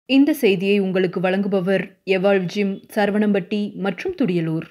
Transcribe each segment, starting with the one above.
இந்த செய்தியை உங்களுக்கு வழங்குபவர் எவாள் ஜிம் சரவணம்பட்டி மற்றும் துடியலூர்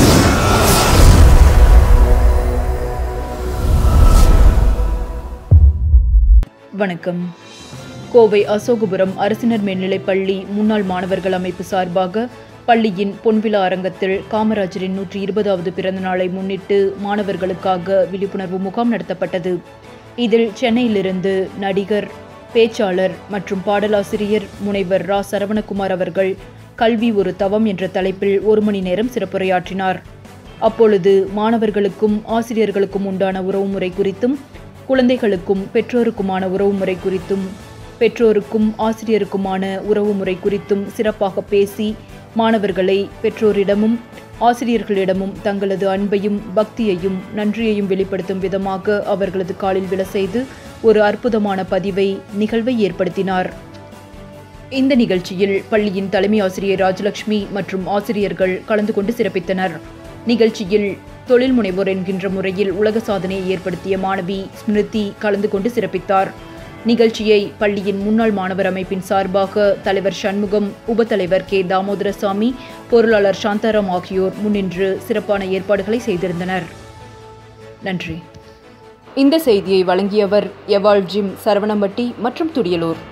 வணக்கம் கோவை அசோகபுரம் அரசினர் மேல்நிலைப் பள்ளி முன்னாள் மாணவர்கள் அமைப்பு சார்பாக பள்ளியின் பொன்விழா அரங்கத்தில் காமராஜரின் நூற்றி இருபதாவது பிறந்த நாளை முன்னிட்டு மாணவர்களுக்காக விழிப்புணர்வு முகாம் நடத்தப்பட்டது இதில் சென்னையிலிருந்து நடிகர் பேச்சாளர் மற்றும் பாடலாசிரியர் முனைவர் ரா சரவணகுமார் அவர்கள் கல்வி ஒரு தவம் என்ற தலைப்பில் ஒரு மணி நேரம் சிறப்புரையாற்றினார் அப்பொழுது மாணவர்களுக்கும் ஆசிரியர்களுக்கும் உண்டான உறவுமுறை குறித்தும் குழந்தைகளுக்கும் பெற்றோருக்குமான உறவுமுறை குறித்தும் பெற்றோருக்கும் ஆசிரியருக்குமான உறவுமுறை குறித்தும் சிறப்பாக பேசி மாணவர்களை பெற்றோரிடமும் ஆசிரியர்களிடமும் தங்களது அன்பையும் பக்தியையும் நன்றியையும் வெளிப்படுத்தும் விதமாக அவர்களது காலில் விழ செய்து ஒரு அற்புதமான பதிவை நிகழ்வை ஏற்படுத்தினார் இந்த நிகழ்ச்சியில் பள்ளியின் தலைமை ஆசிரியர் ராஜலட்சுமி மற்றும் ஆசிரியர்கள் கலந்து கொண்டு சிறப்பித்தனர் நிகழ்ச்சியில் தொழில் முனைவோர் என்கின்ற முறையில் உலக சாதனையை ஏற்படுத்திய மாணவி ஸ்மிருதி கலந்து கொண்டு சிறப்பித்தார் நிகழ்ச்சியை பள்ளியின் முன்னாள் மாணவர் அமைப்பின் சார்பாக தலைவர் சண்முகம் உபத்தலைவர் கே தாமோதரசாமி பொருளாளர் சாந்தாராம் ஆகியோர் முன்னின்று சிறப்பான ஏற்பாடுகளை செய்திருந்தனர் நன்றி இந்த செய்தியை வழங்கியவர் எவாள் ஜிம் சரவணம்பட்டி மற்றும் துடியலூர்